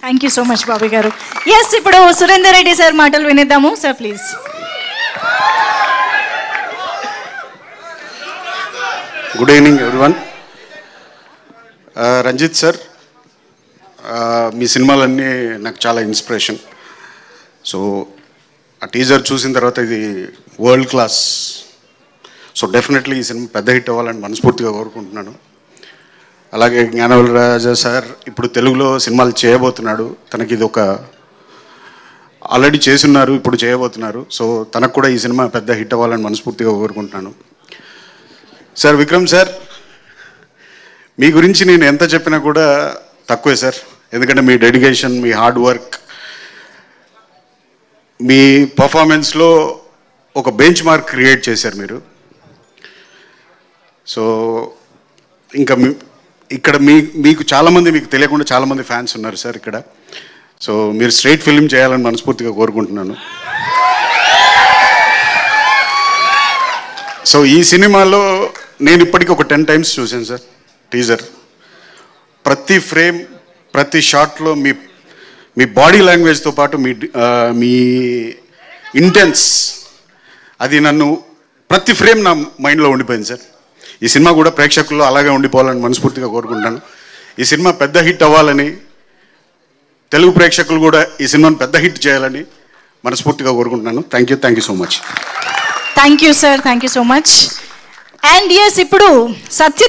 thank you so much Bobby garu yes ఇప్పుడు Surender Reddy sir మాటలు వినిద్దాము sir please good evening everyone Ranjith sir మీ సినిమాలన్నీ నాకు చాలా ఇన్స్పిరేషన్ సో ఆ టీజర్ చూసిన తర్వాత ఇది వరల్డ్ క్లాస్ సో డెఫినెట్లీ ఈ సినిమా పెద్ద హిట్ అవ్వాలని మనస్ఫూర్తిగా కోరుకుంటున్నాను అలాగే జ్ఞానవల్ రాజా సార్ ఇప్పుడు తెలుగులో సినిమాలు చేయబోతున్నాడు తనకి ఇది ఒక ఆల్రెడీ చేసున్నారు ఇప్పుడు చేయబోతున్నారు సో తనకు కూడా ఈ సినిమా పెద్ద హిట్ అవ్వాలని మనస్ఫూర్తిగా కోరుకుంటున్నాను సార్ విక్రమ్ సార్ మీ గురించి నేను ఎంత చెప్పినా కూడా తక్కువే సార్ ఎందుకంటే మీ డెడికేషన్ మీ హార్డ్ వర్క్ మీ పర్ఫార్మెన్స్లో ఒక బెంచ్ మార్క్ క్రియేట్ చేశారు మీరు సో ఇంకా మీ ఇక్కడ మీ మీకు చాలామంది మీకు తెలియకుండా చాలామంది ఫ్యాన్స్ ఉన్నారు సార్ ఇక్కడ సో మీరు స్ట్రైట్ ఫిల్మ్ చేయాలని మనస్ఫూర్తిగా కోరుకుంటున్నాను సో ఈ సినిమాలో నేను ఇప్పటికి ఒక టెన్ టైమ్స్ చూశాను సార్ టీజర్ ప్రతి ఫ్రేమ్ ప్రతి షాట్లో మీ మీ బాడీ లాంగ్వేజ్తో పాటు మీ ఆ, మీ ఇంటెన్స్ అది నన్ను ప్రతి ఫ్రేమ్ నా మైండ్లో ఉండిపోయింది సార్ ఈ సినిమా కూడా ప్రేక్షకుల్లో అలాగే ఉండిపోవాలని మనస్ఫూర్తిగా కోరుకుంటాను ఈ సినిమా పెద్ద హిట్ అవ్వాలని తెలుగు ప్రేక్షకులు కూడా ఈ సినిమాను పెద్ద హిట్ చేయాలని మనస్ఫూర్తిగా కోరుకుంటున్నాను thank you thank you so much thank you sir thank you so much and yes ఇప్పుడు సత్య